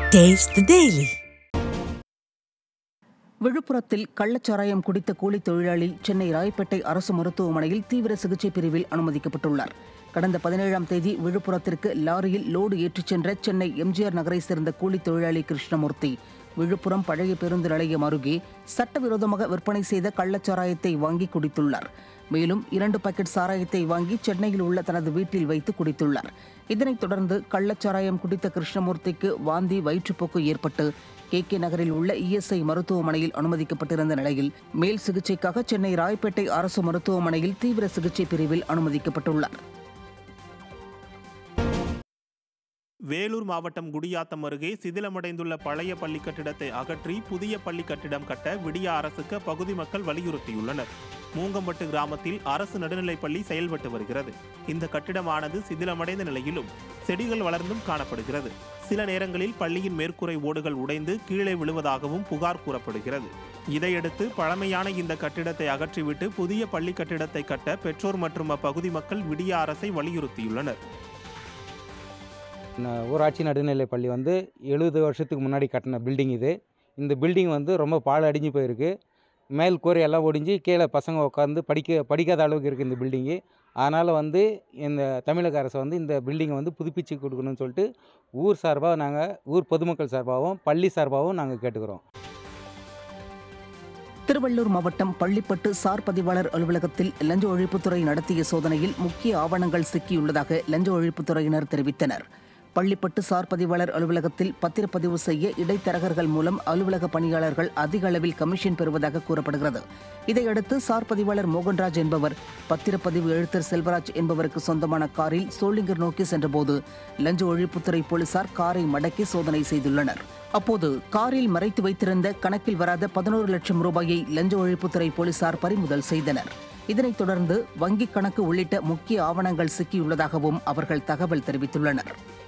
Taste the Daily. விழுப்புரத்தில் கள்ளச்சாராயம் குடித்த கூலித் தொழிலாளி சென்னை ராயப்பேட்டை அரசு மருத்துவமனையில் தீவிர சிகிச்சை பிரிவில் அனுமதிக்கப்பட்டுள்ளார் கடந்த பதினேழாம் தேதி விழுப்புரத்திற்கு லாரியில் லோடு ஏற்றிச் சென்ற சென்னை எம்ஜிஆர் நகரை சேர்ந்த கூலித் தொழிலாளி கிருஷ்ணமூர்த்தி விழுப்புரம் பழைய பேருந்து நிலையம் அருகே சட்டவிரோதமாக விற்பனை செய்த கள்ளச்சாராயத்தை வாங்கி குடித்துள்ளார் மேலும் இரண்டு பாக்கெட் சாராயத்தை வாங்கி சென்னையில் உள்ள தனது வீட்டில் வைத்து குடித்துள்ளார் இதனைத் தொடர்ந்து கள்ளச்சாராயம் குடித்த கிருஷ்ணமூர்த்திக்கு வாந்தி வயிற்றுப்போக்கு ஏற்பட்டு கே கே நகரில் உள்ள இஎஸ்ஐ மருத்துவமனையில் அனுமதிக்கப்பட்டிருந்த நிலையில் மேல் சிகிச்சைக்காக சென்னை ராயப்பேட்டை அரசு மருத்துவமனையில் தீவிர சிகிச்சை பிரிவில் அனுமதிக்கப்பட்டுள்ளார் வேலூர் மாவட்டம் குடியாத்தம் அருகே சிதிலமடைந்துள்ள பழைய பள்ளி கட்டிடத்தை அகற்றி புதிய பள்ளி கட்டிடம் கட்ட விடிய அரசுக்கு அப்பகுதி மக்கள் வலியுறுத்தியுள்ளனர் மூங்கம்பட்டு கிராமத்தில் அரசு நடுநிலைப் பள்ளி செயல்பட்டு வருகிறது இந்த கட்டிடமானது சிதிலமடைந்த நிலையிலும் செடிகள் வளர்ந்தும் காணப்படுகிறது சில நேரங்களில் பள்ளியின் மேற்கூரை ஓடுகள் உடைந்து கீழே விழுவதாகவும் புகார் கூறப்படுகிறது இதையடுத்து பழமையான இந்த கட்டிடத்தை அகற்றிவிட்டு புதிய பள்ளி கட்டிடத்தை கட்ட பெற்றோர் மற்றும் அப்பகுதி மக்கள் விடிய அரசை வலியுறுத்தியுள்ளனர் ந- ஊராட்சி நடுநிலைப் பள்ளி வந்து எழுபது வருஷத்துக்கு முன்னாடி கட்டின பில்டிங் இது இந்த பில்டிங் வந்து ரொம்ப பாழ் அடிஞ்சு போயிருக்கு மேல் கூரை எல்லாம் ஒடிஞ்சு கீழே பசங்க உட்காந்து படிக்க படிக்காத அளவுக்கு இருக்குது இந்த பில்டிங்கு அதனால் வந்து இந்த தமிழக அரசு வந்து இந்த பில்டிங்கை வந்து புதுப்பிச்சு கொடுக்கணும்னு சொல்லிட்டு ஊர் சார்பாக நாங்கள் ஊர் பொதுமக்கள் சார்பாகவும் பள்ளி சார்பாகவும் நாங்கள் கேட்டுக்கிறோம் திருவள்ளூர் மாவட்டம் பள்ளிப்பட்டு சார் பதிவாளர் அலுவலகத்தில் லஞ்ச ஒழிப்புத்துறை நடத்திய சோதனையில் முக்கிய ஆவணங்கள் சிக்கியுள்ளதாக லஞ்ச ஒழிப்புத்துறையினர் தெரிவித்தனர் பள்ளிப்பட்டு சார் பதிவாளர் அலுவலகத்தில் பத்திரப்பதிவு செய்ய இடைத்தரகர்கள் மூலம் அலுவலக பணியாளர்கள் அதிக அளவில் கமிஷன் பெறுவதாக கூறப்படுகிறது இதையடுத்து சார் பதிவாளர் மோகன்ராஜ் என்பவர் பத்திரப்பதிவு எழுத்தர் செல்வராஜ் என்பவருக்கு சொந்தமான காரில் சோளிங்கர் நோக்கி சென்றபோது லஞ்ச ஒழிப்புத்துறை போலீசார் காரை மடக்கி சோதனை செய்துள்ளனர் அப்போது காரில் மறைத்து வைத்திருந்த கணக்கில் வராத பதினோரு லட்சம் ரூபாயை லஞ்ச ஒழிப்புத்துறை போலீசார் பறிமுதல் செய்தனர் இதனைத் தொடர்ந்து வங்கிக் கணக்கு உள்ளிட்ட முக்கிய ஆவணங்கள் சிக்கியுள்ளதாகவும் அவர்கள் தகவல் தெரிவித்துள்ளனர்